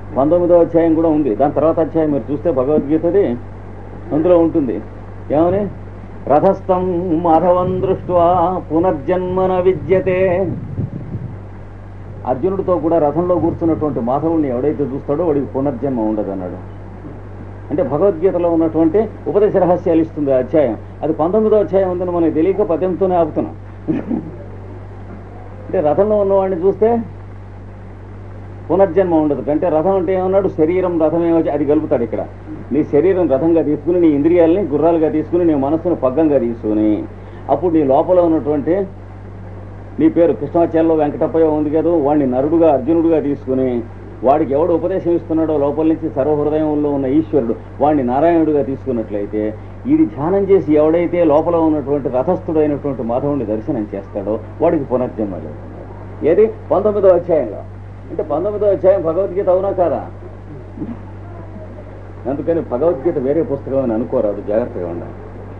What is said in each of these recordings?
పంతొమ్మిదో అధ్యాయం కూడా ఉంది దాని తర్వాత అధ్యాయం మీరు చూస్తే భగవద్గీతది అందులో ఉంటుంది ఏమని రథస్థం మాధవం దృష్ట్వా పునర్జన్మన విద్యతే అర్జునుడితో కూడా రథంలో కూర్చున్నటువంటి మాధవుడిని ఎవడైతే చూస్తాడో వాడికి పునర్జన్మ ఉండదు అన్నాడు అంటే భగవద్గీతలో ఉన్నటువంటి ఉపదేశ రహస్యాలు ఇస్తుంది ఆ అధ్యాయం అది పంతొమ్మిదో అధ్యాయం ఉందని మనకి తెలియక పద్యంతోనే ఆపుతున్నాం అంటే రథంలో ఉన్నవాడిని చూస్తే పునర్జన్మ ఉండదు అంటే రథం అంటే ఏమన్నాడు శరీరం రథం ఏమో అది కలుపుతాడు ఇక్కడ నీ శరీరం రథంగా తీసుకుని నీ ఇంద్రియాలని గుర్రాలుగా తీసుకుని నీ మనస్సును పగ్గంగా తీసుకుని అప్పుడు నీ లోపల ఉన్నటువంటి నీ పేరు కృష్ణాచార్యలో వెంకటప్పయ్య ఉంది కదా వాడిని నరుడుగా అర్జునుడుగా తీసుకుని వాడికి ఎవడు ఉపదేశం ఇస్తున్నాడో లోపల నుంచి సర్వహృదయంలో ఉన్న ఈశ్వరుడు వాడిని నారాయణుడిగా తీసుకున్నట్లయితే ఇది ధ్యానం చేసి ఎవడైతే లోపల ఉన్నటువంటి రథస్థుడైనటువంటి మాధవుడిని దర్శనం చేస్తాడో వాడికి పునర్జన్మ లేదు ఏది పంతొమ్మిదో అధ్యాయంలో అంటే పంతొమ్మిదో అధ్యాయం భగవద్గీత అవునా కాదా అందుకని భగవద్గీత వేరే పుస్తకం అని అనుకోరాదు జాగ్రత్తగా ఉండాలి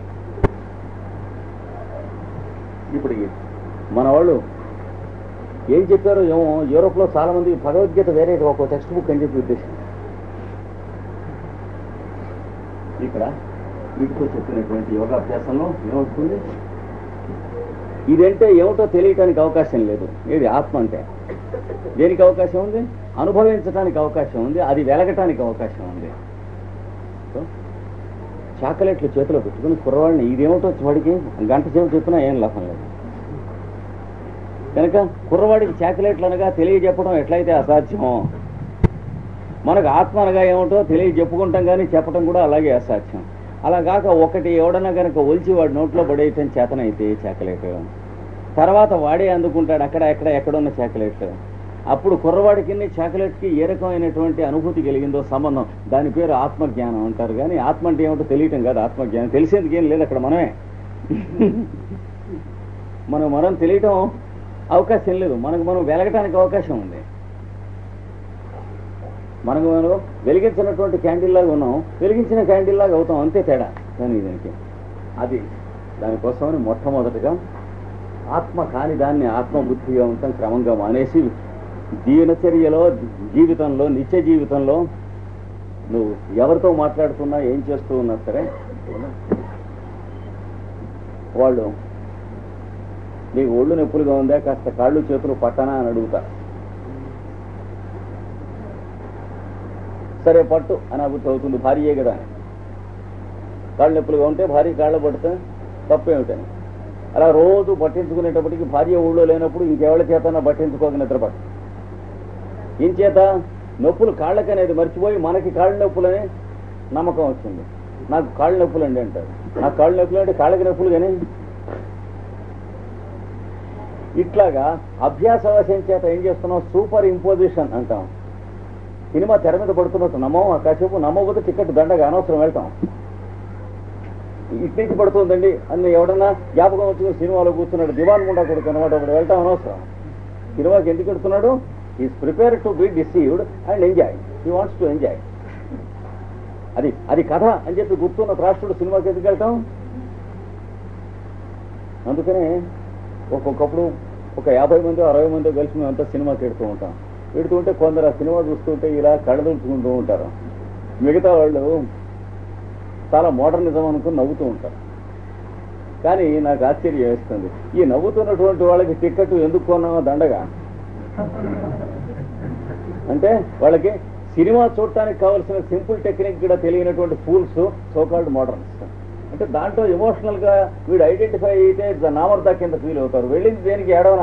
ఇప్పుడు ఈ మన వాళ్ళు ఏం చెప్పారో ఏమో యూరోప్లో చాలా మంది భగవద్గీత వేరే ఒక టెక్స్ట్ బుక్ అని చెప్పి ఉద్దేశం ఇక్కడ వీటితో చెప్పినటువంటి యోగాభ్యాసంలో ఏమవుతుంది ఇదంటే ఏమిటో తెలియటానికి అవకాశం లేదు ఏది ఆత్మ అంటే దేనికి అవకాశం ఉంది అనుభవించడానికి అవకాశం ఉంది అది వెలగటానికి అవకాశం ఉంది సో, చాక్లెట్లు చేతిలో పెట్టుకుని కుర్రవాడిని ఇదేమిటో వాడికి గంట సేపు చెప్పినా ఏం లాభం లేదు కనుక కుర్రవాడికి చాక్లెట్లు అనగా తెలియజెప్పడం ఎట్లయితే అసాధ్యమో మనకు ఆత్మ అనగా ఏమిటో తెలియజెప్పుకుంటాం కానీ చెప్పడం కూడా అలాగే అసాధ్యం అలా కాక ఒకటి ఎవడన్నా కనుక ఒలిచి వాడి నోట్లో పడేయటం చేతనైతే చాక్లెట్ తర్వాత వాడే అందుకుంటాడు అక్కడ ఎక్కడ ఎక్కడున్న చాక్లెట్ అప్పుడు కుర్రవాడికి చాక్లెట్కి ఏ రకమైనటువంటి అనుభూతి కలిగిందో సంబంధం దాని పేరు ఆత్మజ్ఞానం అంటారు కానీ ఆత్మ అంటే ఏమిటో తెలియటం కాదు ఆత్మజ్ఞానం తెలిసేందుకు ఏం లేదు అక్కడ మనమే మనం మనం తెలియటం అవకాశం లేదు మనకు మనం వెలగటానికి అవకాశం ఉంది మనకు మనం వెలిగించినటువంటి క్యాండిల్ లాగా ఉన్నాం వెలిగించిన క్యాండిల్ లాగా అవుతాం అంతే తేడా కానీ దీనికి అది దానికోసమని మొట్టమొదటిగా ఆత్మ కాని దాన్ని ఆత్మబుద్ధిగా ఉంటాం క్రమంగా మానేసి దీనచర్యలో జీవితంలో నిత్య జీవితంలో నువ్వు ఎవరితో మాట్లాడుతున్నా ఏం చేస్తూ ఉన్నా సరే వాళ్ళు నీకు ఒళ్ళు నొప్పులుగా ఉందా కాస్త కాళ్ళు చేతులు పట్టనా అని అడుగుతా సరే పట్టు అని అభివృద్ధి అవుతుంది భార్యే కదా అని. కాళ్ళు నొప్పులుగా ఉంటే భార్య కాళ్ళు పడితే తప్పేమిటని అలా రోజు పట్టించుకునేటప్పటికి భార్య ఊళ్ళో లేనప్పుడు ఇంకెవరి చేతనా పట్టించుకోక నిద్రపట్టు ఏం చేత నొప్పులు కాళ్ళకనేది మర్చిపోయి మనకి కాళ్ళ నొప్పులని నమ్మకం వచ్చింది నాకు కాళ్ళ నొప్పులు అండి అంటారు నాకు కాళ్ళ నొప్పులు అంటే కాళ్ళకి నొప్పులు కానీ ఇట్లాగా అభ్యాసవశం చేత ఏం చేస్తున్నాం సూపర్ ఇంపోజిషన్ అంటాం సినిమా తెర మీద పడుతున్నట్టు నమ్మం కాసేపు నమ్మకపోతే టికెట్ దండగా అనవసరం వెళ్తాం ఇటు నుంచి పడుతుందండి అన్ని ఎవడన్నా జ్ఞాపకం వచ్చి సినిమాలో కూర్చున్నాడు దివాన్ ముండా కొడుకు అనమాట అప్పుడు వెళ్తాం అనవసరం సినిమాకి ఎందుకు వెళ్తున్నాడు is prepare to be deceived and enjoy he wants to enjoy అది అది కథ అని చెప్పి గుర్తున్న రాష్ట్రుడు సినిమాకి ఎందుకు వెళ్తాం అందుకనే ఒక్కొక్కప్పుడు ఒక యాభై మంది అరవై మంది కలిసి మేము అంతా సినిమాకి వెడుతూ ఉంటాం వెడుతుంటే కొందరు ఆ సినిమా చూస్తుంటే ఇలా కళ్ళదుంచుకుంటూ ఉంటారు మిగతా వాళ్ళు చాలా మోడర్నిజం అనుకుని నవ్వుతూ ఉంటారు కానీ నాకు ఆశ్చర్యం వేస్తుంది ఈ నవ్వుతున్నటువంటి వాళ్ళకి టికెట్ ఎందుకు కొన్నామో దండగా అంటే వాళ్ళకి సినిమా చూడటానికి కావాల్సిన సింపుల్ టెక్నిక్ కూడా తెలియనటువంటి ఫూల్స్ సోకాల్డ్ మోడర్న్స్ అంటే దాంట్లో ఎమోషనల్ గా వీడు ఐడెంటిఫై అయితే నామర్దా కింద ఫీల్ అవుతారు వెళ్ళింది దేనికి ఏడవనా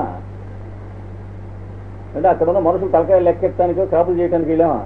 అంటే అక్కడ ఉన్న మనుషులు తలకాయ లెక్కెత్తడానికో కాపులు చేయడానికి వెళ్ళామా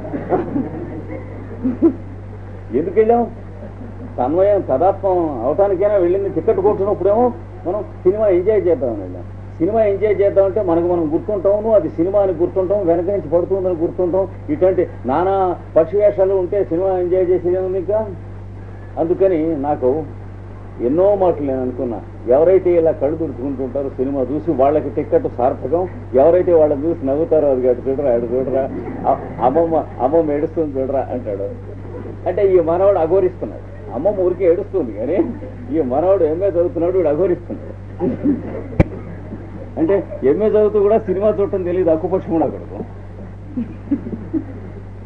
ఎందుకు వెళ్ళాం తన్వయం తదాత్మం అవటానికైనా వెళ్ళింది టికెట్ కొట్టుకున్నప్పుడేమో మనం సినిమా ఎంజాయ్ చేద్దామని వెళ్ళాం సినిమా ఎంజాయ్ చేద్దామంటే మనకు మనం గుర్తుంటాము అది సినిమా అని గుర్తుంటాం వెనక నుంచి పడుతుందని గుర్తుంటాం ఇటువంటి నానా పక్షి వేషాలు ఉంటే సినిమా ఎంజాయ్ చేసేది ఏముంది ఇంకా అందుకని నాకు ఎన్నో మాటలు నేను అనుకున్నా ఎవరైతే ఇలా కళ్ళు తుడుచుకుంటుంటారో సినిమా చూసి వాళ్ళకి టిక్కెట్ సార్థకం ఎవరైతే వాళ్ళని చూసి నవ్వుతారో అది అటు చూడరా అటు చూడరా అ- అమ్మమ్మ అమ్మమ్మ ఏడుస్తుంది చూడరా అంటాడు అంటే ఈ మనవాడు అఘోరిస్తున్నాడు అమ్మమ్మ ఊరికే ఏడుస్తుంది కానీ ఈ మనవాడు ఎంఏ చదువుతున్నాడు వీడు అఘోరిస్తున్నాడు అంటే ఎంఏ చదువుతూ కూడా సినిమా చూడటం తెలియదు అక్కుపక్షం కూడా కొడుకు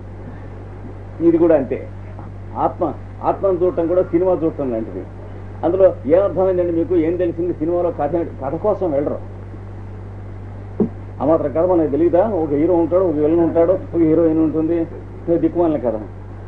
ఇది కూడా అంతే ఆత్మ ఆత్మను చూడటం కూడా సినిమా చూడటం లాంటిది అందులో ఏమర్థమైందండి మీకు ఏం తెలిసింది సినిమాలో కథ కథ కోసం వెళ్ళరు ఆ మాత్రం కథ మనకు తెలియదా ఒక హీరో ఉంటాడు ఒక విలన్ ఉంటాడు ఒక హీరోయిన్ ఉంటుంది ఇది దిక్కుమాలిన కథ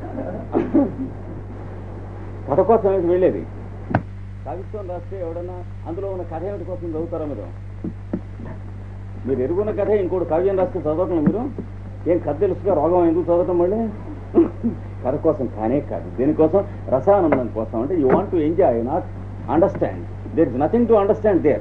కథ కోసం ఏమిటి వెళ్ళేది కవిత్వం రాస్తే ఎవడన్నా అందులో ఉన్న కథ ఏమిటి కోసం చదువుతారా మీరు మీరు ఎరుగున్న కథ ఇంకోటి కావ్యం రాస్తే చదవటం మీరు ఏం కథ తెలుసుగా రోగం ఎందుకు చదవటం మళ్ళీ కథ కోసం కానే కాదు దీనికోసం రసానందం కోసం అంటే you want to enjoy not understand there is nothing to understand there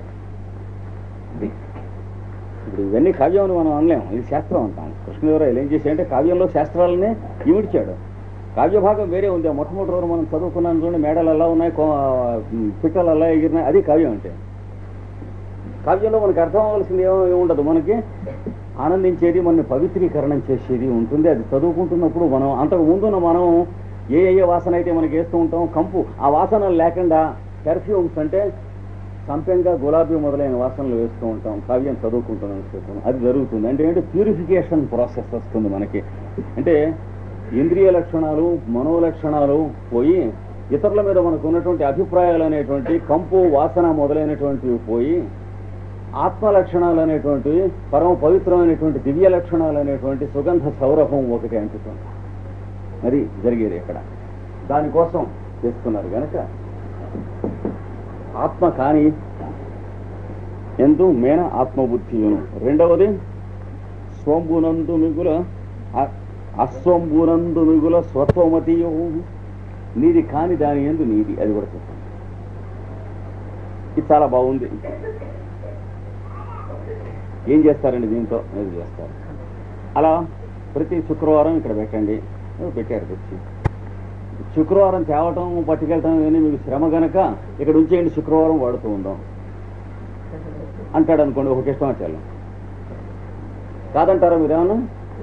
ఇప్పుడు ఇవన్నీ కావ్యం అని మనం అనలేము ఇది శాస్త్రం అంటాం కృష్ణదేవరాయలు ఏం చేశాడంటే కావ్యంలో శాస్త్రాలనే ఇమిడ్చాడు కావ్య భాగం వేరే ఉంది ఆ మొట్టమొదటి రోజు మనం చదువుకున్నాను చూడండి మేడలు అలా ఉన్నాయి కో- పిట్టలు అలా ఎగిరినాయి అది కావ్యం అంటే కావ్యంలో మనకు అర్థం అవ్వాల్సింది ఏమో ఉండదు మనకి ఆనందించేది మన పవిత్రీకరణం చేసేది ఉంటుంది అది చదువుకుంటున్నప్పుడు మనం అంతకు ముందున్న మనం ఏ ఏ వాసన అయితే మనకి వేస్తూ ఉంటాం కంపు ఆ వాసనలు లేకుండా పెర్ఫ్యూమ్స్ అంటే సంపెంగా గులాబీ మొదలైన వాసనలు వేస్తూ ఉంటాం కావ్యం చదువుకుంటున్నాం సేపు. అది జరుగుతుంది అంటే ఏంటి ప్యూరిఫికేషన్ ప్రాసెస్ వస్తుంది మనకి అంటే ఇంద్రియ లక్షణాలు మనోలక్షణాలు పోయి ఇతరుల మీద మనకు ఉన్నటువంటి అభిప్రాయాలు అనేటువంటి కంపు వాసన మొదలైనటువంటివి పోయి ఆత్మ లక్షణాలు అనేటువంటివి పరమ పవిత్రమైనటువంటి దివ్య లక్షణాలు అనేటువంటి సుగంధ సౌరభం ఒకటి అంటుతుంది అది జరిగేది ఇక్కడ దానికోసం చేస్తున్నారు కనుక ఆత్మ కాని ఎందు మేన ఆత్మబుద్ధియును రెండవది స్వంబునందు మిగుల అ- అస్వంబునందు మిగుల స్వత్వమతియు నీది కాని దాని ఎందు నీది అది కూడా చెప్పండి ఇది చాలా బాగుంది ఏం చేస్తారండి దీంతో అది చేస్తారు అలా ప్రతి శుక్రవారం ఇక్కడ పెట్టండి ఏదో పెట్టారు తెచ్చి శుక్రవారం తేవటం పట్టుకెళ్ళటం ఇవన్నీ మీకు శ్రమ గనక ఇక్కడ ఉంచేయండి శుక్రవారం వాడుతూ ఉందాం అంటాడు అనుకోండి ఒక ఇష్టమాచార్యం కాదంటారా మీరేమన్నా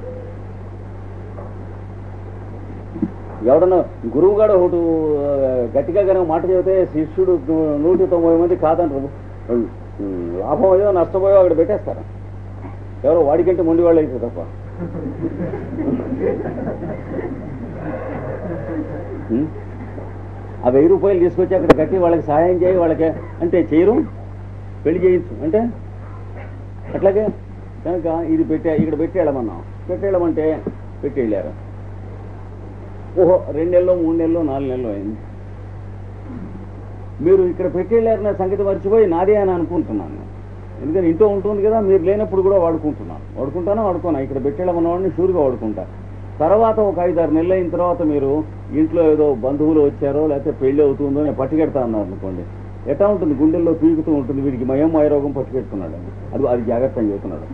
ఎవడన్నా గురువు గారు ఒకటి ఆ, గట్టిగా కనుక మాట చెబితే శిష్యుడు ను- నూటి తొంభై మంది కాదంటారు ఉమ్, లాభం అయ్యో నష్టపోయో అక్కడ పెట్టేస్తారు ఎవరో వాడికంటే మొండి వాళ్ళు అయితే తప్ప ఉమ్. ఆ వెయ్యి రూపాయలు తీసుకొచ్చి అక్కడ కట్టి వాళ్ళకి సహాయం చేయి వాళ్ళకి అంటే చేయరు పెళ్లి చేయించు అంటే అట్లాగే కనుక ఇది పెట్టే ఇక్కడ పెట్టేయడమన్నాం పెట్టేయడమంటే పెట్టి వెళ్ళారు ఓహో రెండు నెలలు మూడు నెలలు నాలుగు నెలలు అయింది మీరు ఇక్కడ పెట్టి వెళ్ళారన్న సంగతి మర్చిపోయి నాదే అని అనుకుంటున్నాను ఎందుకని ఇంట్లో ఉంటుంది కదా మీరు లేనప్పుడు కూడా వాడుకుంటున్నాను వాడుకుంటానా వాడుకోనా ఇక్కడ పెట్టేయడం వాడిని షూర్గా వాడుకుంటా తర్వాత ఒక ఐదు ఆరు నెలలు అయిన తర్వాత మీరు ఇంట్లో ఏదో బంధువులు వచ్చారో లేకపోతే పెళ్లి అవుతుందో నేను పట్టుకెడతా అన్నారు అనుకోండి ఎట్లా ఉంటుంది గుండెల్లో పీకుతూ ఉంటుంది వీడికి మయం మాయరోగం పట్టుకెడుతున్నాడు అది అది జాగ్రత్త అని చెబుతున్నాడు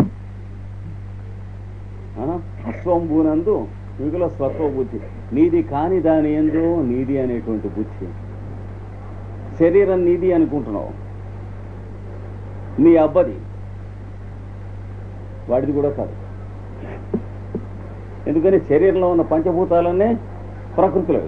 ఆ? అస్వంభూనందు మిగుల స్వత్వ బుద్ధి నీది కాని దాని ఎందు నీది అనేటువంటి బుద్ధి శరీరం నీది అనుకుంటున్నావు నీ అబ్బది వాడిది కూడా కాదు ఎందుకని శరీరంలో ఉన్న పంచభూతాలన్నీ ప్రకృతిలోవి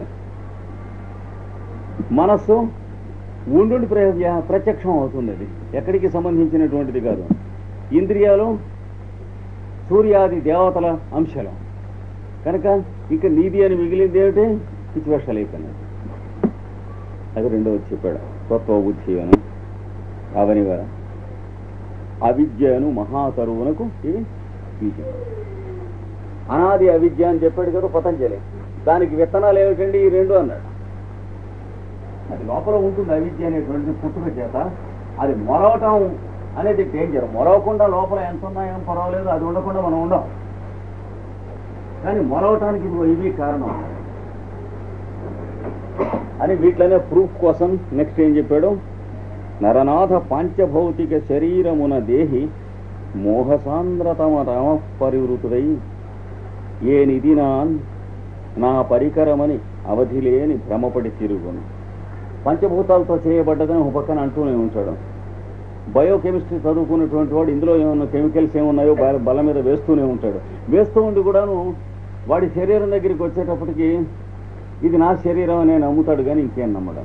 మనస్సు ఉండుండి ప్ర- ప్రత్యక్షం అవుతుంది అది ఎక్కడికి సంబంధించినటువంటిది కాదు ఇంద్రియాలు సూర్యాది దేవతల అంశాలు కనుక ఇక నీది అని మిగిలింది ఏమిటి పిచ్చి వేషాలు అయిపోయినాయి అది రెండవది చెప్పాడు తత్వ బుద్ధి అని అవని అవిద్యను మహాతరువునకు ఇవి బీజం అనాది అవిద్య అని చెప్పాడు కదా పతంజలి దానికి విత్తనాలు ఏమిటండి ఈ రెండు అన్నాడు అది లోపల ఉంటుంది అవిద్య అనేటువంటిది పుట్టుక చేత అది మొరవటం అనేది డేంజర్ మొరవకుండా లోపల ఎంత ఉన్నాయేం పర్వాలేదు అది ఉండకుండా మనం ఉండం కానీ మొరవటానికి ఇదిగో ఇవి కారణం అని వీటిలోనే ప్రూఫ్ కోసం నెక్స్ట్ ఏం చెప్పాడు నరనాథ పాంచభౌతిక శరీరమున దేహి మోహసాంద్రతమ రామ పరివృతుడై ఏ నిధి నా నా పరికరమని అవధి లేని భ్రమపడి తిరుగును పంచభూతాలతో చేయబడ్డదని ఒక పక్కన అంటూనే ఉంటాడు బయోకెమిస్ట్రీ చదువుకున్నటువంటి వాడు ఇందులో ఏమన్నా కెమికల్స్ ఏమున్నాయో బల బల మీద వేస్తూనే ఉంటాడు వేస్తూ ఉండి కూడాను వాడి శరీరం దగ్గరికి వచ్చేటప్పటికి ఇది నా శరీరం అని నమ్ముతాడు కానీ ఇంకేం నమ్మడు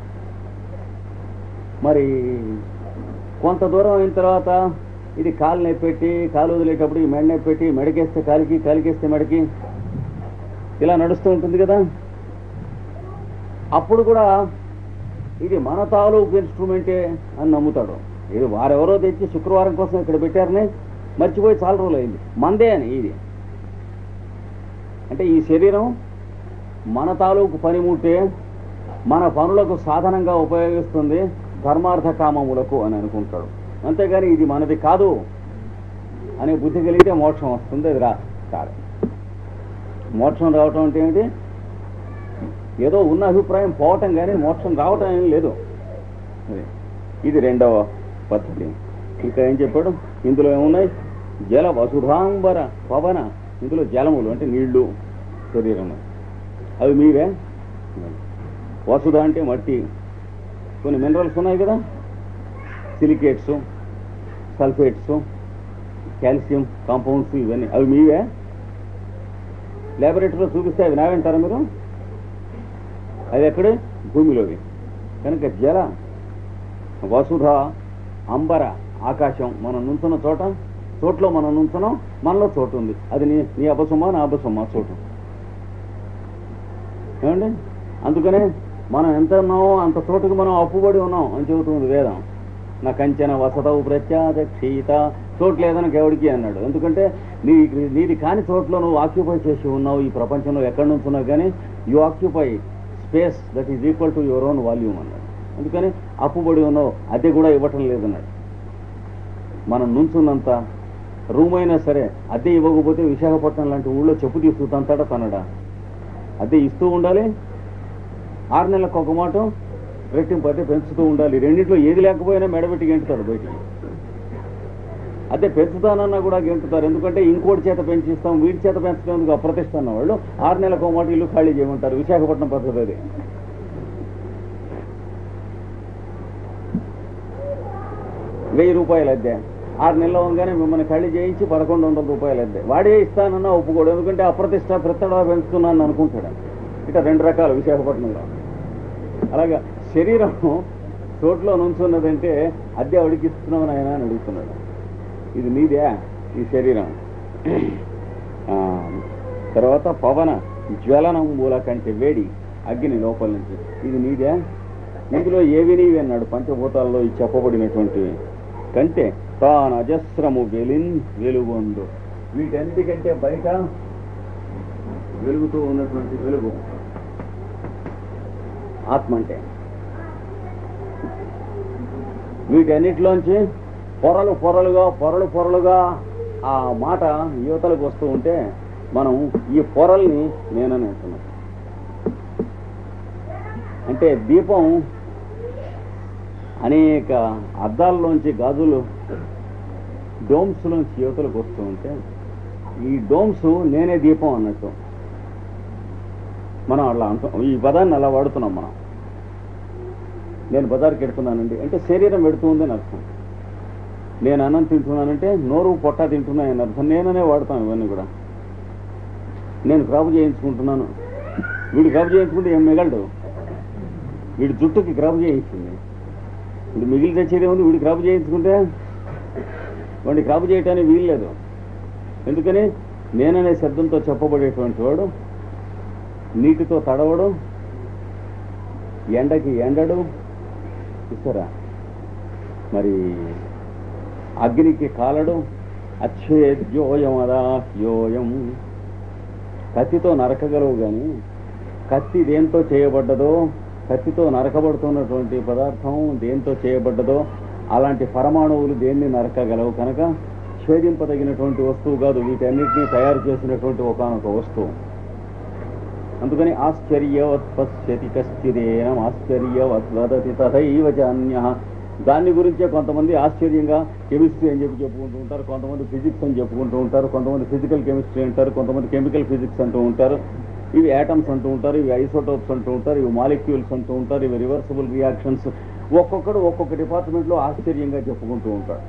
మరి కొంత దూరం అయిన తర్వాత ఇది కాలు నొప్పెట్టి కాలు వదిలేటప్పుడు ఈ మెడ నొప్పెట్టి మెడకేస్తే కాలికి కాలికేస్తే మెడకి ఇలా నడుస్తూ ఉంటుంది కదా అప్పుడు కూడా ఇది మన తాలూకు ఇన్స్ట్రుమెంటే అని నమ్ముతాడు ఇది వారెవరో తెచ్చి శుక్రవారం కోసం ఇక్కడ పెట్టారని మర్చిపోయి చాలా రోజులు అయింది మందే అని ఇది అంటే ఈ శరీరం మన తాలూకు పనిముట్టే మన పనులకు సాధనంగా ఉపయోగిస్తుంది ధర్మార్థ కామములకు అని అనుకుంటాడు అంతేగాని ఇది మనది కాదు అనే బుద్ధి కలిగితే మోక్షం వస్తుంది అది రా కాదు మోక్షం రావటం అంటే ఏమిటి ఏదో ఉన్న అభిప్రాయం పోవటం కానీ మోక్షం రావటం ఏం లేదు అది. ఇది రెండవ పద్ధతి ఇంకా ఏం చెప్పాడు ఇందులో ఏమున్నాయి జల వసుధాంబర పవన ఇందులో జలములు అంటే నీళ్లు శరీరము అవి మీవే వసుధ అంటే మట్టి కొన్ని మినరల్స్ ఉన్నాయి కదా సిలికేట్స్ సల్ఫేట్స్ కాల్షియం కాంపౌండ్స్ ఇవన్నీ అవి మీవే ల్యాబొరేటరీలో చూపిస్తే అవి నావంటారా మీరు అది ఎక్కడే భూమిలోవి కనుక జల వసుధ అంబర ఆకాశం మనం నుంచున్న చోట చోట్లో మనం నుంచున్నాం మనలో చోటు ఉంది అది నీ నీ అబసమ్మా నా అబసమ్మా చోటు ఏమండి అందుకనే మనం ఎంత ఉన్నామో అంత చోటుకు మనం అప్పుబడి ఉన్నాం అని చెబుతుంది వేదం నా కంచెన వసతవు ప్రత్యాదక్షీత చోటు లేదని ఎవడికి అన్నాడు ఎందుకంటే నీ నీది కాని చోట్ల నువ్వు ఆక్యుపై చేసి ఉన్నావు ఈ ప్రపంచంలో ఎక్కడి నుంచి ఉన్నావు కానీ you occupy space that is equal to your own volume అన్నాడు అందుకని అప్పుబడి ఉన్నావు అద్దె కూడా ఇవ్వటం లేదన్నాడు మనం నుంచున్నంత రూమ్ అయినా సరే అద్దె ఇవ్వకపోతే విశాఖపట్నం లాంటి ఊళ్ళో చెప్పు తీసుకుతంతాడా తనడా అద్దె ఇస్తూ ఉండాలి ఆరు నెలలకు ఒక మాట రెట్టింపు అద్దె పెంచుతూ ఉండాలి రెండింటిలో ఏది లేకపోయినా మెడబెట్టి గెంటుతారు బయటికి అదే పెంచుతానన్నా కూడా గెంటుతారు ఎందుకంటే ఇంకోటి చేత పెంచిస్తాం వీడి చేత పెంచడానికి అప్రతిష్ట అన్న వాళ్ళు ఆరు నెలలకు ఒక మాట ఇల్లు ఖాళీ చేయమంటారు విశాఖపట్నం పద్ధతి అది వెయ్యి రూపాయలు అద్దె ఆరు నెలలు అవగానే మిమ్మల్ని ఖాళీ చేయించి పదకొండు వందల రూపాయలు అద్దె వాడే ఇస్తానన్నా ఒప్పుకోడు ఎందుకంటే అప్రతిష్ట ప్రత్తడా పెంచుతున్నాను అనుకుంటాడు ఇట్లా రెండు రకాలు విశాఖపట్నంలో అలాగా శరీరం చోట్లో నుంచున్నదంటే అద్దె ఎవడికి ఇస్తున్నావు నాయన అని అడుగుతున్నాడు ఇది నీదే ఈ శరీరం ఆ, తర్వాత పవన జ్వలనం మూల కంటే వేడి అగ్ని లోపల నుంచి ఇది నీదే ఇందులో ఏవి నీవి అన్నాడు పంచభూతాల్లో ఈ చెప్పబడినటువంటి కంటే తాను అజస్రము వెలిన్ వెలుగొందు వీటన్నిటికంటే బయట వెలుగుతూ ఉన్నటువంటి వెలుగు ఆత్మ అంటే వీటన్నిటిలోంచి పొరలు పొరలుగా పొరలు పొరలుగా ఆ మాట యువతలకు వస్తూ ఉంటే మనం ఈ పొరల్ని నేనని అంటున్నాం అంటే దీపం అనేక అద్దాల్లోంచి గాజులు డోమ్స్లోంచి యువతలకు వస్తూ ఉంటే ఈ డోమ్స్ నేనే దీపం అన్నట్టు మనం అలా అంటాం ఈ పదాన్ని అలా వాడుతున్నాం మనం నేను బజార్కి ఎడుతున్నానండి అంటే శరీరం పెడుతుంది అని అర్థం నేను అన్నం తింటున్నానంటే నోరు పొట్ట తింటున్నాయని అర్థం నేననే వాడతాం ఇవన్నీ కూడా నేను క్రాబు చేయించుకుంటున్నాను వీడు క్రాబు చేయించుకుంటే ఏం మిగలడు వీడి జుట్టుకి క్రాబు చేయించింది వీడు మిగిలి తెచ్చేది ఉంది వీడు క్రాబు చేయించుకుంటే వాడిని క్రాబు చేయటానికి వీల్లేదు ఎందుకని నేననే శబ్దంతో చెప్పబడేటువంటి వాడు నీటితో తడవడు ఎండకి ఎండడు చూసారా మరి అగ్నికి కాలడు అచ్ఛేద్యోయం అదాహ్యోయం కత్తితో నరకగలవు కానీ కత్తి దేంతో చేయబడ్డదో కత్తితో నరకబడుతున్నటువంటి పదార్థం దేంతో చేయబడ్డదో అలాంటి పరమాణువులు దేన్ని నరకగలవు కనుక ఛేదింపదగినటువంటి వస్తువు కాదు వీటన్నిటినీ తయారు చేసినటువంటి ఒకనొక వస్తువు అందుకని ఆశ్చర్యవత్ పశ్యతి కశ్చిదేనం ఆశ్చర్యవత్ వదతి తథైవ చాన్య దాని గురించే కొంతమంది ఆశ్చర్యంగా కెమిస్ట్రీ అని చెప్పి చెప్పుకుంటూ ఉంటారు కొంతమంది ఫిజిక్స్ అని చెప్పుకుంటూ ఉంటారు కొంతమంది ఫిజికల్ కెమిస్ట్రీ అంటారు కొంతమంది కెమికల్ ఫిజిక్స్ అంటూ ఉంటారు ఇవి యాటమ్స్ అంటూ ఉంటారు ఇవి ఐసోటోప్స్ అంటూ ఉంటారు ఇవి మాలిక్యూల్స్ అంటూ ఉంటారు ఇవి రివర్సబుల్ రియాక్షన్స్ ఒక్కొక్కడు ఒక్కొక్క డిపార్ట్మెంట్లో ఆశ్చర్యంగా చెప్పుకుంటూ ఉంటాడు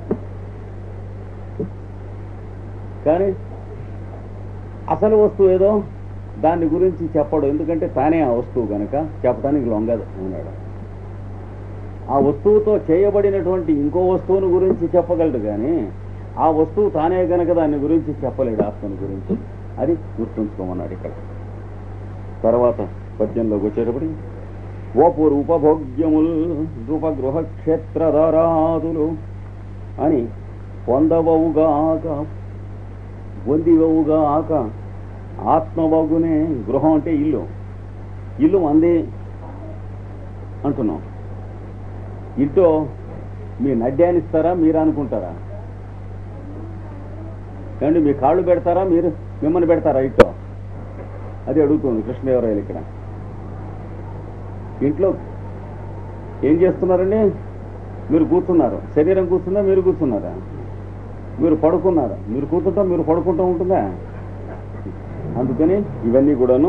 కానీ అసలు వస్తువు ఏదో దాని గురించి చెప్పడు ఎందుకంటే తానే ఆ వస్తువు కనుక చెప్పడానికి లొంగదు అన్నాడు ఆ వస్తువుతో చేయబడినటువంటి ఇంకో వస్తువుని గురించి చెప్పగలడు కానీ ఆ వస్తువు తానే గనక దాని గురించి చెప్పలేడు ఆత్మని గురించి అది గుర్తుంచుకోమన్నాడు ఇక్కడ తర్వాత పద్యంలోకి వచ్చేటప్పటికి ఓపు రూపభోగ్యముల్ రూపగృహ క్షేత్రధారాదులు అని పొందవవుగాక పొందివవుగాక ఆత్మవగునే గృహం అంటే ఇల్లు ఇల్లు మంది అంటున్నాం ఇంట్లో మీ నడ్యానిస్తారా మీరు అనుకుంటారా ఏమండి మీ కాళ్ళు పెడతారా మీరు మిమ్మల్ని పెడతారా ఇంట్లో అది అడుగుతుంది కృష్ణదేవరాయలు ఇక్కడ ఇంట్లో ఏం చేస్తున్నారండి మీరు కూర్చున్నారు శరీరం కూర్చుందా మీరు కూర్చున్నారా మీరు పడుకున్నారా మీరు కూర్చుంటా మీరు పడుకుంటూ ఉంటుందా అందుకని ఇవన్నీ కూడాను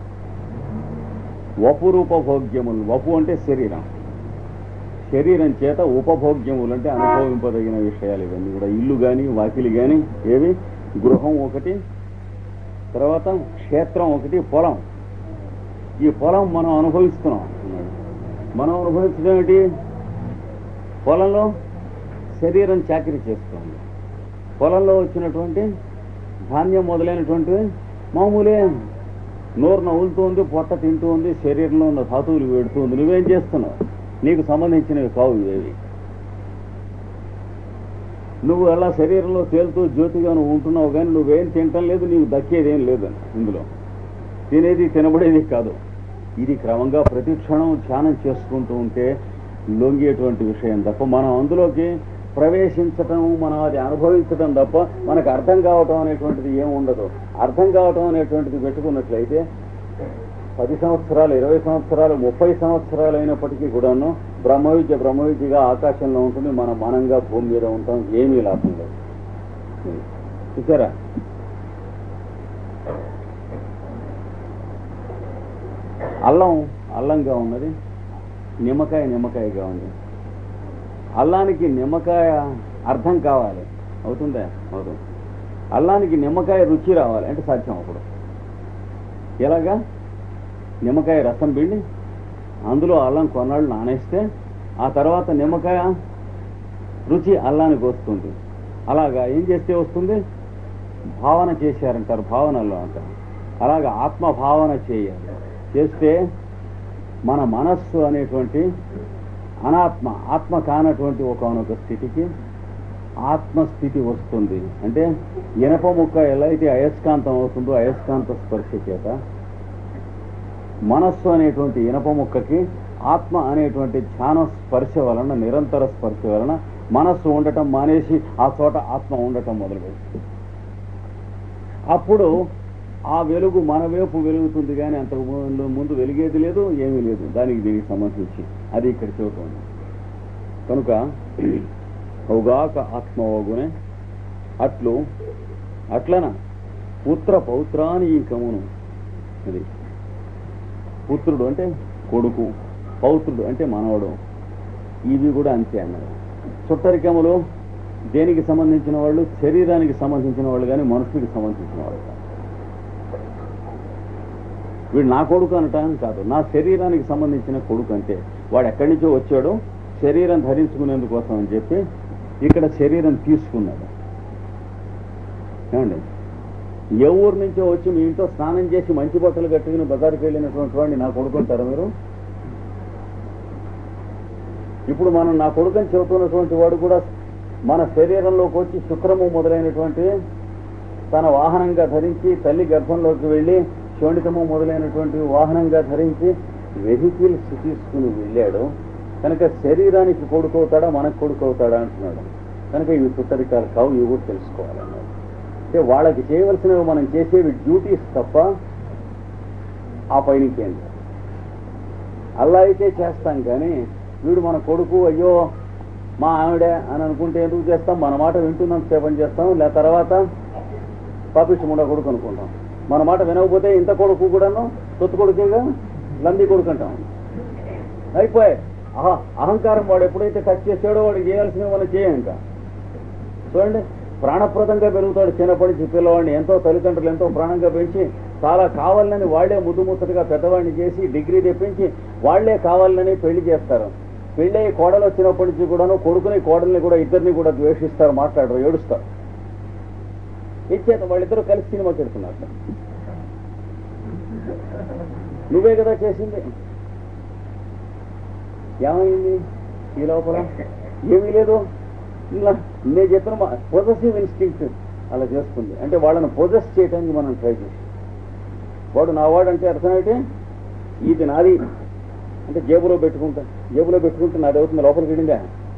వపు రూపభోగ్యములు వపు అంటే శరీరం శరీరం చేత ఉపభోగ్యములు అంటే అనుభవింపదగిన విషయాలు ఇవన్నీ కూడా ఇల్లు కానీ వాకిలి కానీ ఏవి గృహం ఒకటి తర్వాత క్షేత్రం ఒకటి పొలం ఈ పొలం మనం అనుభవిస్తున్నాం అన్నాడు మనం అనుభవించడం ఏంటి పొలంలో శరీరం చాకరీ చేస్తుంది పొలంలో వచ్చినటువంటి ధాన్యం మొదలైనటువంటివి మామూలే నోరు నవ్వులుతోంది పొట్ట తింటూ ఉంది శరీరంలో ఉన్న ధాతువులు పెడుతుంది నువ్వేం చేస్తున్నావు నీకు సంబంధించినవి కావు ఇవేవి నువ్వు అలా శరీరంలో తేలుతూ జ్యోతిగా నువ్వు ఉంటున్నావు కానీ నువ్వేం తింటం లేదు నీకు దక్కేదేం లేదు ఇందులో తినేది తినబడేది కాదు ఇది క్రమంగా ప్రతి క్షణం ధ్యానం చేసుకుంటూ ఉంటే లొంగేటువంటి విషయం తప్ప మనం అందులోకి ప్రవేశించటం మనం అది అనుభవించడం తప్ప మనకు అర్థం కావటం అనేటువంటిది ఏం ఉండదు అర్థం కావటం అనేటువంటిది పెట్టుకున్నట్లయితే పది సంవత్సరాలు ఇరవై సంవత్సరాలు ముప్పై సంవత్సరాలు అయినప్పటికీ కూడాను బ్రహ్మ విద్య బ్రహ్మ విద్యగా ఆకాశంలో ఉంటుంది మనం మనంగా భూమి మీద ఉంటాం ఏమీ లాభం లేదు చూసారా అల్లం అల్లంగా ఉన్నది నిమ్మకాయ నిమ్మకాయగా ఉంది అల్లానికి నిమ్మకాయ అర్థం కావాలి అవుతుందా అవుతుంది అల్లానికి నిమ్మకాయ రుచి రావాలి అంటే సాధ్యం అప్పుడు ఎలాగా నిమ్మకాయ రసం పిండి అందులో అల్లం కొన్నాళ్ళు నానేస్తే ఆ తర్వాత నిమ్మకాయ రుచి అల్లానికి వస్తుంది అలాగా ఏం చేస్తే వస్తుంది భావన చేశారంటారు భావనలో అంటారు అలాగా ఆత్మ భావన చేయాలి చేస్తే మన మనస్సు అనేటువంటి అనాత్మ ఆత్మ కానటువంటి ఒకనొక స్థితికి ఆత్మస్థితి వస్తుంది అంటే ఇనప ముక్క ఎలా అయితే అయస్కాంతం అవుతుందో అయస్కాంత స్పర్శ చేత మనస్సు అనేటువంటి ఇనప ముక్కకి ఆత్మ అనేటువంటి ధ్యాన స్పర్శ వలన నిరంతర స్పర్శ వలన మనస్సు ఉండటం మానేసి ఆ చోట ఆత్మ ఉండటం మొదలుపెడుతుంది అప్పుడు ఆ వెలుగు మన వైపు వెలుగుతుంది కానీ అంతకు ముందు ముందు వెలిగేది లేదు ఏమీ లేదు దానికి దీనికి సంబంధించి అది ఇక్కడ చూడండి కనుక అవుగాక ఆత్మవగునే అట్లు అట్లన పుత్ర పౌత్రాని ఇంకమును అది పుత్రుడు అంటే కొడుకు పౌత్రుడు అంటే మనవడు ఇవి కూడా అంతే అన్నారు చుట్టరికములు దేనికి సంబంధించిన వాళ్ళు శరీరానికి సంబంధించిన వాళ్ళు కానీ మనుషుడికి సంబంధించిన వాళ్ళు కాదు వీడు నా కొడుకు అనటానికి కాదు నా శరీరానికి సంబంధించిన కొడుకు అంటే వాడు ఎక్కడి నుంచో వచ్చాడో శరీరం ధరించుకునేందుకోసం అని చెప్పి ఇక్కడ శరీరం తీసుకున్నాడు ఏమండి ఏ ఊరు నుంచో వచ్చి మీ ఇంట్లో స్నానం చేసి మంచి బట్టలు కట్టుకుని బజారుకి వెళ్ళినటువంటి వాడిని నా కొడుకుంటారా మీరు ఇప్పుడు మనం నా కొడుకుని చెబుతున్నటువంటి వాడు కూడా మన శరీరంలోకి వచ్చి శుక్రము మొదలైనటువంటి తన వాహనంగా ధరించి తల్లి గర్భంలోకి వెళ్ళి శోణితము మొదలైనటువంటి వాహనంగా ధరించి వెహికల్స్ తీసుకుని వెళ్ళాడు కనుక శరీరానికి కొడుకవుతాడా మనకు కొడుకవుతాడా అంటున్నాడు కనుక ఇవి చుట్టరికాలు కావు ఇవి కూడా తెలుసుకోవాలన్నాడు అంటే వాళ్ళకి చేయవలసినవి మనం చేసేవి డ్యూటీస్ తప్ప ఆ పైనకేం లేదు. అలా అయితే చేస్తాం కానీ వీడు మన కొడుకు అయ్యో మా ఆవిడే అని అనుకుంటే ఎందుకు చేస్తాం మన మాట వింటున్నాం సేపని చేస్తాం లే తర్వాత పాపిష్టి ముండ కొడుకు అనుకుంటాం మన మాట వినకపోతే ఇంత కొడుకు కూడాను సొత్తు కొడుకేగా లంది కొడుకు అంటాం అయిపోయాయి ఆహా అహంకారం వాడు ఎప్పుడైతే టచ్ చేసాడో వాడికి చేయాల్సినవి మనం చేయం ఇంకా చూడండి ప్రాణప్రదంగా పెరుగుతాడు చిన్నప్పటి నుంచి పిల్లవాడిని ఎంతో తల్లిదండ్రులు ఎంతో ప్రాణంగా పెంచి చాలా కావాలని వాళ్లే ముద్దు ముచ్చటగా పెద్దవాడిని చేసి డిగ్రీ తెప్పించి వాళ్లే కావాలని పెళ్లి చేస్తారు పెళ్ళి కోడలు వచ్చినప్పటి నుంచి కూడాను కొడుకుని కోడల్ని కూడా ఇద్దరిని కూడా ద్వేషిస్తారు మాట్లాడరు ఏడుస్తారు ఇచ్చేత వాళ్ళిద్దరూ కలిసి సినిమా పెడుతున్నారు నువ్వే కదా చేసింది ఏమైంది ఈ లోపల ఏమీ లేదు ఇలా నేను చెప్పిన పొజెసివ్ ఇన్స్టింక్ట్ అలా చేస్తుంది అంటే వాళ్ళని పొజెస్ చేయడానికి మనం ట్రై చేస్తాం వాడు నా వాడు అంటే అర్థం ఏంటి ఇది నాది అంటే జేబులో పెట్టుకుంటా జేబులో పెట్టుకుంటే నాది అవుతుంది లోపలికి వెళ్ళిందా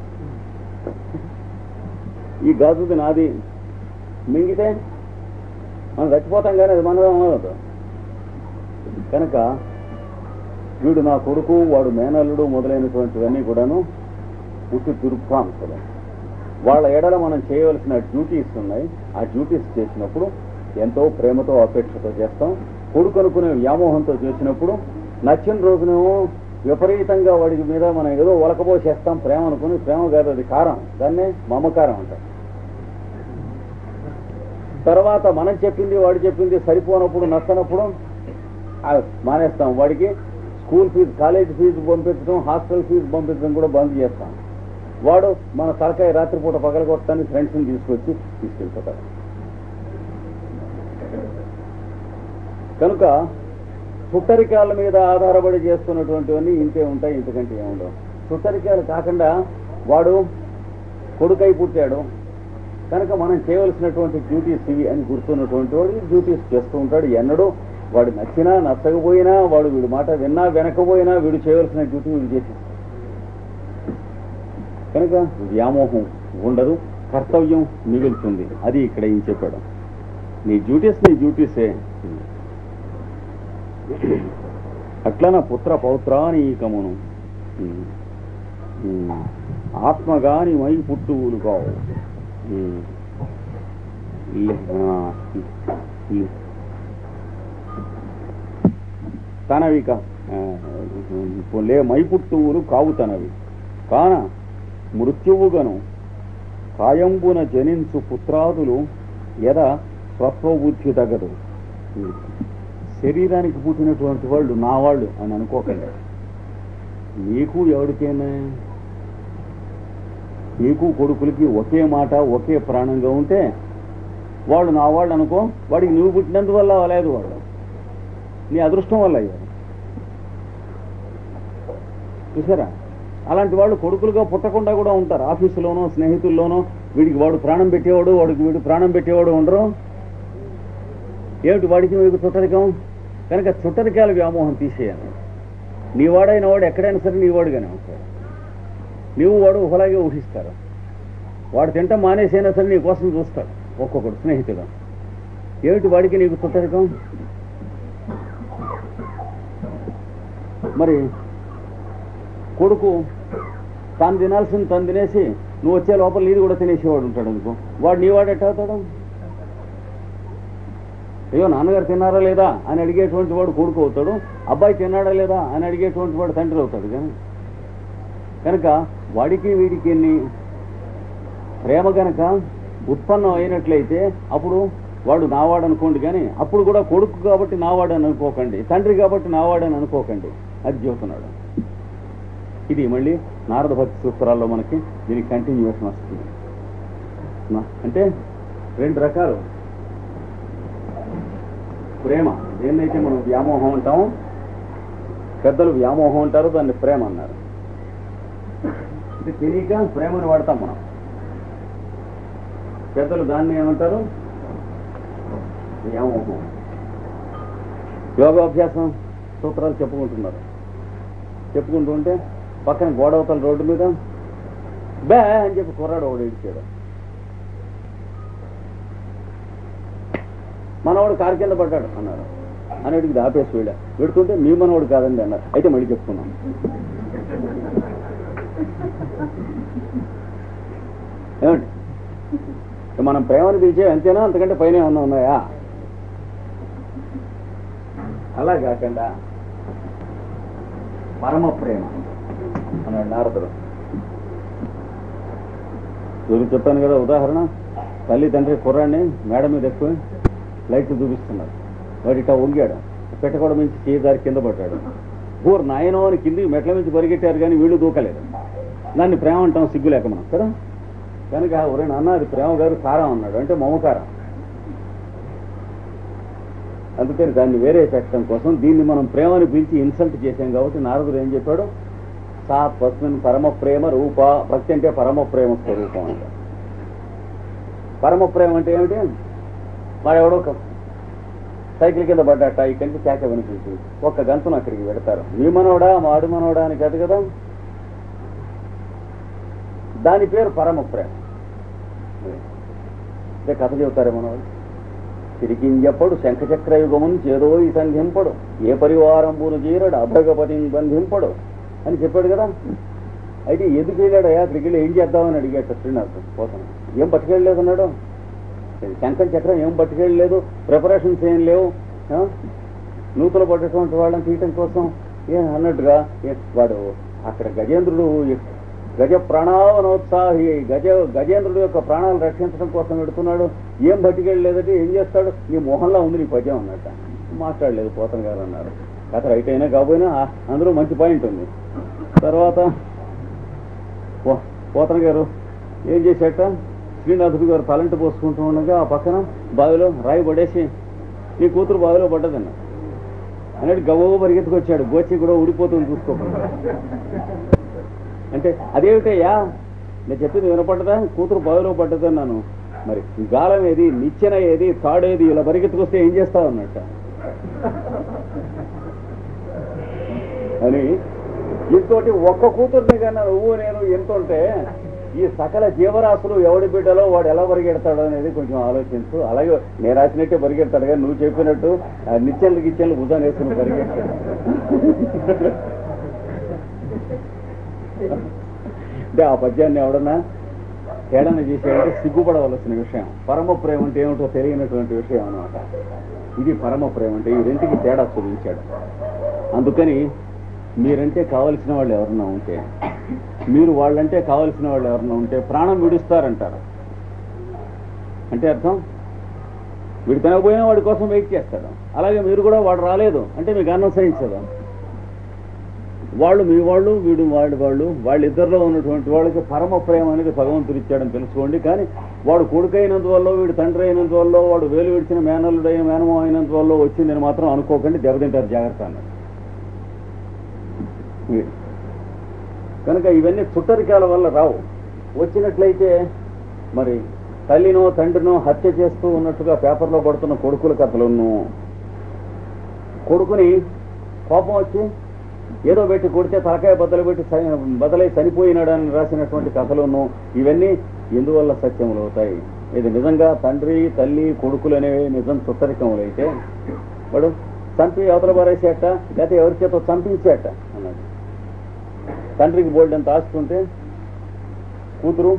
ఈ గాజుది నాది మింగితే మనం చచ్చిపోతాం కానీ అది మనది అవ్వదు కనుక వీడు నా కొడుకు వాడు మేనల్లుడు మొదలైనటువంటివన్నీ కూడాను పుట్టి దుర్భాంసలు వాళ్ళ ఎడల మనం చేయవలసిన డ్యూటీస్ ఉన్నాయి ఆ డ్యూటీస్ చేసినప్పుడు ఎంతో ప్రేమతో అపేక్షతో చేస్తాం కొడుకు అనుకునే వ్యామోహంతో చేసినప్పుడు నచ్చిన రోజునేమో విపరీతంగా వాడికి మీద మనం ఏదో ఒలకబోసేస్తాం ప్రేమ అనుకుని ప్రేమ కాదు అది కారం దాన్నే మమకారం అంటారు తర్వాత మనం చెప్పింది వాడు చెప్పింది సరిపోనప్పుడు నచ్చనప్పుడు ఆ మానేస్తాం వాడికి స్కూల్ ఫీజు కాలేజ్ ఫీజు పంపించడం హాస్టల్ ఫీజు పంపించడం కూడా బంద్ చేస్తాం వాడు మన తలకాయ రాత్రిపూట పగలగొట్టడానికి ఫ్రెండ్స్ని తీసుకొచ్చి తీసుకెళ్ళిపోతాడు కనుక చుట్టరికాల మీద ఆధారపడి చేస్తున్నటువంటివన్నీ ఇంతే ఉంటాయి ఇంతకంటే ఏముండవు చుట్టరికాలు కాకుండా వాడు కొడుకై పుట్టాడు కనుక మనం చేయవలసినటువంటి డ్యూటీస్ ఇవి అని గుర్తున్నటువంటి వాడు డ్యూటీస్ చేస్తూ ఉంటాడు ఎన్నడూ వాడు నచ్చినా నచ్చకపోయినా వాడు వీడి మాట విన్నా వినకపోయినా వీడు చేయవలసిన డ్యూటీ వీడు చేసి కనుక వ్యామోహం ఉండదు కర్తవ్యం మిగులుతుంది అది ఇక్కడ ఏం చెప్పాడు నీ డ్యూటీస్ నీ డ్యూటీసే అట్లన పుత్ర పౌత్రానీకమును ఆత్మగాని మై పుట్టువులు కావు తనవి కా లే మై పుట్టువులు కావు తనవి కాన మృత్యువుగను కాయంబున జనించు పుత్రాదులు ఎద స్వత్వబుద్ధి తగదు శరీరానికి పుట్టినటువంటి వాళ్ళు నా వాళ్ళు అని అనుకోకండి నీకు ఎవరికైనా నీకు కొడుకులకి ఒకే మాట ఒకే ప్రాణంగా ఉంటే వాడు నా వాళ్ళు అనుకో వాడికి నువ్వు పుట్టినందువల్ల అవ్వలేదు వాడు నీ అదృష్టం వల్ల అయ్యారు చూసారా అలాంటి వాళ్ళు కొడుకులుగా పుట్టకుండా కూడా ఉంటారు ఆఫీసులోనో స్నేహితుల్లోనో వీడికి వాడు ప్రాణం పెట్టేవాడు వాడికి వీడు ప్రాణం పెట్టేవాడు ఉండరు ఏమిటి వాడికి మీకు చుట్టరికం కనుక చుట్టరికాల వ్యామోహం తీసేయాలి నీ వాడైన వాడు ఎక్కడైనా సరే నీ వాడుగానే ఉంటాడు నీవు వాడు ఒకలాగే ఊహిస్తారు వాడు తింట మానేసైనా సరే నీ కోసం చూస్తాడు ఒక్కొక్కడు స్నేహితుడు ఏమిటి వాడికి నీకు చుట్టరికం మరి కొడుకు తాను తినాల్సింది తను తినేసి నువ్వు వచ్చే లోపల నీది కూడా తినేసేవాడు ఉంటాడు అనుకో వాడు నీ వాడు ఎట్ట అవుతాడు అయ్యో నాన్నగారు తిన్నారా లేదా అని అడిగేటువంటి వాడు కొడుకు అవుతాడు అబ్బాయి తిన్నాడా లేదా అని అడిగేటువంటి వాడు తండ్రి అవుతాడు కానీ కనుక వాడికి వీడికి ఎన్ని ప్రేమ కనుక ఉత్పన్నం అయినట్లయితే అప్పుడు వాడు నావాడు అనుకోండి కానీ అప్పుడు కూడా కొడుకు కాబట్టి నావాడు అని అనుకోకండి తండ్రి కాబట్టి నావాడు అని అనుకోకండి అది చెబుతున్నాడు ఇది మళ్ళీ నారద భక్తి సూత్రాల్లో మనకి దీనికి కంటిన్యూషన్ వస్తుంది నా- అంటే రెండు రకాలు ప్రేమ దేన్నైతే మనం వ్యామోహం అంటామో పెద్దలు వ్యామోహం అంటారు దాన్ని ప్రేమ అన్నారు ఇది తెలియక ప్రేమను వాడతాం మనం పెద్దలు దాన్ని ఏమంటారు వ్యామోహం యోగాభ్యాసం సూత్రాలు చెప్పుకుంటున్నారు చెప్పుకుంటూ ఉంటే పక్కన గోడవతల రోడ్డు మీద బే అని చెప్పి కుర్రాడు ఒకడు ఇడిచాడు మనవాడు కారు కింద పడ్డాడు అన్నారు అని అడిగి ఆపేసి వెళ్ళా పెడుతుంటే మీ మనవాడు కాదండి అన్నారు అయితే మళ్ళీ చెప్పుకున్నాం ఏమండి మనం ప్రేమను పిలిచే అంతేనా అంతకంటే పైన ఏమన్నా ఉన్నాయా అలా కాకుండా పరమ ప్రేమ అన్నాడు నారదుడు చూసి చెప్పాను కదా ఉదాహరణ తల్లి తండ్రి కుర్రాన్ని మేడ మీద ఎక్కువ లైట్లు చూపిస్తున్నారు వాడు ఇట్లా వంగాడు పెట్టకూడ మించి చేయి దారి కింద పడ్డాడు ఊరు నాయనో అని కిందికి మెట్ల మించి పరిగెట్టారు కానీ వీళ్ళు దూకలేదు దాన్ని ప్రేమ అంటాం సిగ్గు లేక మనం కదా కనుక ఒరే నాన్న అది ప్రేమ గారు కారం అన్నాడు అంటే మమకారం అందుకని దాన్ని వేరే పెట్టడం కోసం దీన్ని మనం ప్రేమని పిలిచి ఇన్సల్ట్ చేశాం కాబట్టి నారదుడు ఏం చెప్పాడు సా తస్మిన్ పరమ ప్రేమ రూప భక్తి అంటే పరమ ప్రేమ స్వరూపం అంట పరమ ప్రేమ అంటే ఏమిటి వాడు ఎవడో ఒక సైకిల్ కింద పడ్డట ఇక్కడి నుంచి కేక వినిపించి ఒక్క గంతును అక్కడికి పెడతారు మీ మనవడా మాడు మనవడా అని కాదు కదా దాని పేరు పరమ ప్రేమ ఇదే కథ చెబుతారే మనవాళ్ళు తిరిగింజప్పుడు శంఖచక్ర యుగమున్ చేదో ఈ సంధింపడు ఏ పరివారంబును జీరడు అభగపతి బంధింపడు అని చెప్పాడు కదా అయితే ఎందుకు వెళ్ళాడయా అక్కడికి వెళ్ళి ఏం చేద్దామని అడిగాడు శ్రీనాథ్ పోతాను ఏం పట్టుకెళ్ళలేదు అన్నాడు శంఖం చక్రం ఏం పట్టుకెళ్ళలేదు ప్రిపరేషన్స్ ఏం లేవు ఆ? నూతలు పడ్డటువంటి వాళ్ళని తీయటం కోసం ఏ అన్నట్టుగా ఏ వాడు అక్కడ గజేంద్రుడు గజ ప్రాణావనోత్సాహి గజ గజేంద్రుడు యొక్క ప్రాణాలు రక్షించడం కోసం పెడుతున్నాడు ఏం పట్టుకెళ్ళలేదంటే ఏం చేస్తాడు నీ మొహంలో ఉంది నీ పద్యం అన్నట్ట మాట్లాడలేదు పోతన గారు అన్నారు కథ రైట్ అయినా కాబోయినా ఆ- అందులో మంచి పాయింట్ ఉంది తర్వాత పో- పోతన గారు ఏం చేశాట శ్రీనాథుడు గారు తలంటి పోసుకుంటూ ఉండగా ఆ పక్కన బావిలో రాయి పడేసి నీ కూతురు బావిలో పడ్డదన్న అన్నట్టు గవ్వ పరిగెత్తుకొచ్చాడు గోచి కూడా ఊడిపోతుంది చూసుకోకుండా అంటే అదేమిటయ్యా నేను చెప్పింది వినపడ్డదా కూతురు బావిలో పడ్డదన్నాను మరి గాలం ఏది నిచ్చెన ఏది తాడేది ఇలా పరిగెత్తుకొస్తే ఏం చేస్తావు అన్నట్ట అని ఇంకోటి ఒక్క కూతుర్ని కన్నా నువ్వు నేను ఎంత ఉంటే ఈ సకల జీవరాశులు ఎవడి బిడ్డలో వాడు ఎలా పరిగెడతాడు అనేది కొంచెం ఆలోచించు అలాగే నేను రాసినట్టే పరిగెడతాడు కానీ నువ్వు చెప్పినట్టు ఆ నిచ్చెన్లు గిచ్చెన్లు భుజాన్ని వేసుకుని పరిగెడతాడు అంటే ఆ పద్యాన్ని ఎవడన్నా హేళన చేసేయంటే సిగ్గుపడవలసిన విషయం పరమ ప్రేమ అంటే ఏమిటో తెలియనటువంటి విషయం అన్నమాట ఇది పరమ ప్రేమ అంటే ఈ రెంటికి తేడా చూపించాడు అందుకని మీరంటే కావలసిన వాళ్ళు ఎవరన్నా ఉంటే మీరు వాళ్ళంటే కావలసిన వాళ్ళు ఎవరన్నా ఉంటే ప్రాణం విడుస్తారంటారు అంటే అర్థం వీడు తినకపోయినా వాడి కోసం వెయిట్ చేస్తాడు అలాగే మీరు కూడా వాడు రాలేదు అంటే మీకు అన్నం సహించదు వాళ్ళు మీ వాళ్ళు వీడు వాడి వాళ్ళు వాళ్ళిద్దరిలో ఉన్నటువంటి వాళ్ళకి పరమ ప్రేమ అనేది భగవంతుడు ఇచ్చాడని తెలుసుకోండి కానీ వాడు కొడుకు అయినందువల్ల వీడు తండ్రి అయినందువల్ల వాడు వేలు విడిచిన మేనల్లుడైన మేనమో అయినందువల్ల వచ్చిందని మాత్రం అనుకోకండి దెబ్బతింటారు జాగ్రత్త అన్నాడు ఇది. కనుక ఇవన్నీ చుట్టరికాల వల్ల రావు వచ్చినట్లయితే మరి తల్లినో తండ్రినో హత్య చేస్తూ ఉన్నట్టుగా పేపర్లో పడుతున్న కొడుకుల కథలును కొడుకుని కోపం వచ్చి ఏదో పెట్టి కొడితే తలకాయ బద్దలు పెట్టి చని- బదలై చనిపోయినాడని రాసినటువంటి కథలును ఇవన్నీ ఎందువల్ల సత్యములు అవుతాయి ఇది నిజంగా తండ్రి తల్లి కొడుకులు అనేవి నిజం చుట్టరికములైతే వాడు చంపి అవతల పారేసేట లేకపోతే ఎవరి చేత చంపించేట అన్నాడు తండ్రికి బోల్డెంత ఆస్తుంటే కూతురు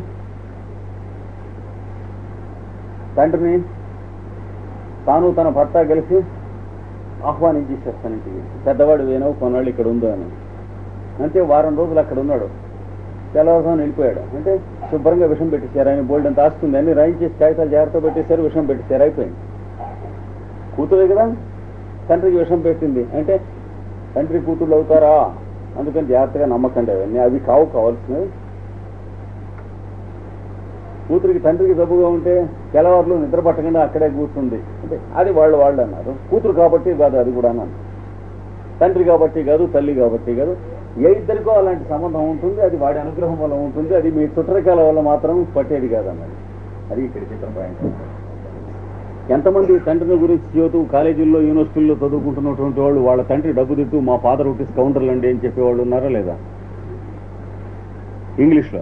తండ్రిని తాను తన భర్త కలిసి ఆహ్వానించేసేస్తాను ఇంటికి పెద్దవాడు వేనవు కొన్నాళ్ళు ఇక్కడ ఉందో అని అంతే వారం రోజులు అక్కడ ఉన్నాడు తెల్లవారుజామున వెళ్ళిపోయాడు అంటే శుభ్రంగా విషం పెట్టేశారు ఆయన బోల్డ్ అంత ఆస్తుంది అన్ని రాయించేసి కాగితాలు జాగ్రత్త పెట్టేశారు విషం పెట్టేశారు అయిపోయింది కూతురే కదా తండ్రికి విషం పెట్టింది అంటే తండ్రి కూతుళ్ళు అవుతారా అందుకని జాగ్రత్తగా నమ్మకండి అవన్నీ అవి కావు కావాల్సినవి కూతురికి తండ్రికి జబ్బుగా ఉంటే తెల్లవారులు నిద్ర పట్టకుండా అక్కడే కూర్చుంది అంటే అది వాళ్ళు వాళ్ళు అన్నారు కూతురు కాబట్టి కాదు అది కూడా అన్నాను తండ్రి కాబట్టి కాదు తల్లి కాబట్టి కాదు ఏ ఇద్దరికో అలాంటి సంబంధం ఉంటుంది అది వాడి అనుగ్రహం వల్ల ఉంటుంది అది మీ చుట్టరికాల వల్ల మాత్రం పట్టేది కాదన్నది అది ఇక్కడ చిత్రం పాయింట్ ఎంతమంది తండ్రిని గురించి చదువుతూ కాలేజీల్లో యూనివర్సిటీల్లో చదువుకుంటున్నటువంటి వాళ్ళు వాళ్ళ తండ్రి డబ్బు తిట్టు మా ఫాదర్ ఒకటి కౌంటర్లు అండి అని చెప్పేవాళ్ళు ఉన్నారా లేదా ఇంగ్లీష్లో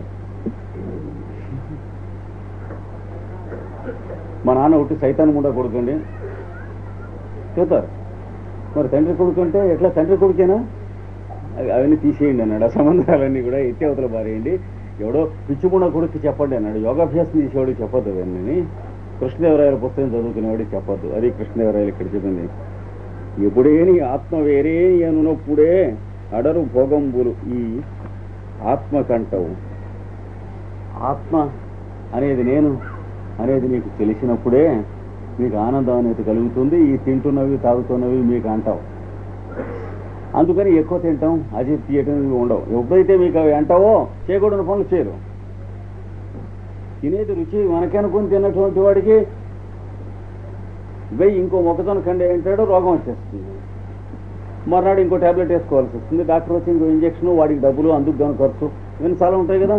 మా నాన్న ఒకటి సైతాన్ ముండా కొడుకండి చెబుతారు మరి తండ్రి కొడుకు అంటే ఎట్లా తండ్రి కొడుకేనా అవి అవన్నీ తీసేయండి అన్నాడు ఆ సంబంధాలన్నీ కూడా ఎత్తి అవతల పారేయండి ఎవడో పిచ్చిముండ కొడుకు చెప్పండి అన్నాడు యోగాభ్యాసం చేసేవాడికి చెప్పొద్దు అవన్నీ కృష్ణదేవరాయల పుస్తకం చదువుకునేవాడికి చెప్పొద్దు అది కృష్ణదేవరాయలు ఇక్కడ చెప్పింది ఎప్పుడేని ఆత్మ వేరేని అనునప్పుడే అడరు భోగంబులు ఈ ఆత్మకంటవు ఆత్మ అనేది నేను అనేది నీకు తెలిసినప్పుడే మీకు ఆనందం అనేది కలుగుతుంది ఈ తింటున్నవి తాగుతున్నవి మీకు అంటావు అందుకని ఎక్కువ తింటాం అది తీయటం ఇవి ఉండవు ఎప్పుడైతే మీకు అవి అంటావో చేయకూడని పనులు చేయరు తినేది రుచి మనకనుకుని తిన్నటువంటి వాడికి వెయ్యి ఇంకో మొక్కజొన్న కండి అంటాడు రోగం వచ్చేస్తుంది మర్నాడు ఇంకో ట్యాబ్లెట్ వేసుకోవాల్సి వస్తుంది డాక్టర్ వచ్చి ఇంకో ఇంజక్షన్ వాడికి డబ్బులు అందుకు గాను ఖర్చు ఇవన్నీ చాలా ఉంటాయి కదా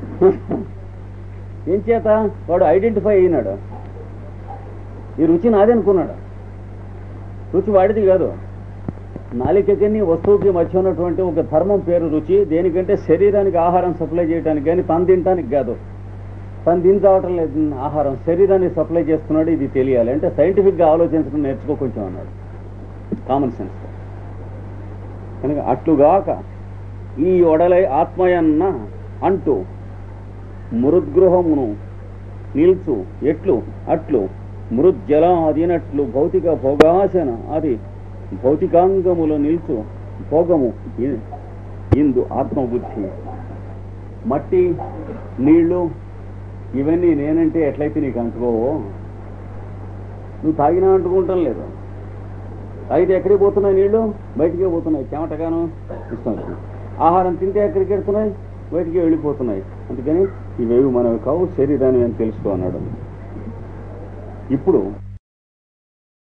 ఏం చేత వాడు ఐడెంటిఫై అయినాడు ఈ రుచి నాది అనుకున్నాడు రుచి వాడిది కాదు నాలికకి వస్తువుకి మధ్య ఉన్నటువంటి ఒక ధర్మం పేరు రుచి దేనికంటే శరీరానికి ఆహారం సప్లై చేయడానికి కానీ తను తినడానికి కాదు తను తిని చావటం లేదు ఆహారం శరీరాన్ని సప్లై చేస్తున్నాడు ఇది తెలియాలి అంటే సైంటిఫిక్గా ఆలోచించడం నేర్చుకో కొంచెం అన్నాడు కామన్ సెన్స్ కనుక అట్లుగాక ఈ ఒడలై ఆత్మయన్న అంటూ మృద్గృహమును నిల్చు ఎట్లు అట్లు మృజ్జల అదినట్లు భౌతిక భోగాసన అది భౌతికాంగములు నిల్చు భోగము ఇ- ఇందు ఆత్మబుద్ధి మట్టి నీళ్లు ఇవన్నీ నేనంటే ఎట్లయితే నీకు అంటుకోవో నువ్వు తాగినా అంటుకుంటాం లేదు తాగితే ఎక్కడికి పోతున్నాయి నీళ్లు బయటికే పోతున్నాయి చెమటగాను ఇష్టం వచ్చింది. ఆహారం తింటే ఎక్కడికి వెళ్తున్నాయి బయటికి వెళ్ళిపోతున్నాయి అందుకని ఇవేవి మనవి కావు శరీరాన్ని అని తెలుసుకో అన్నాడు ఇప్పుడు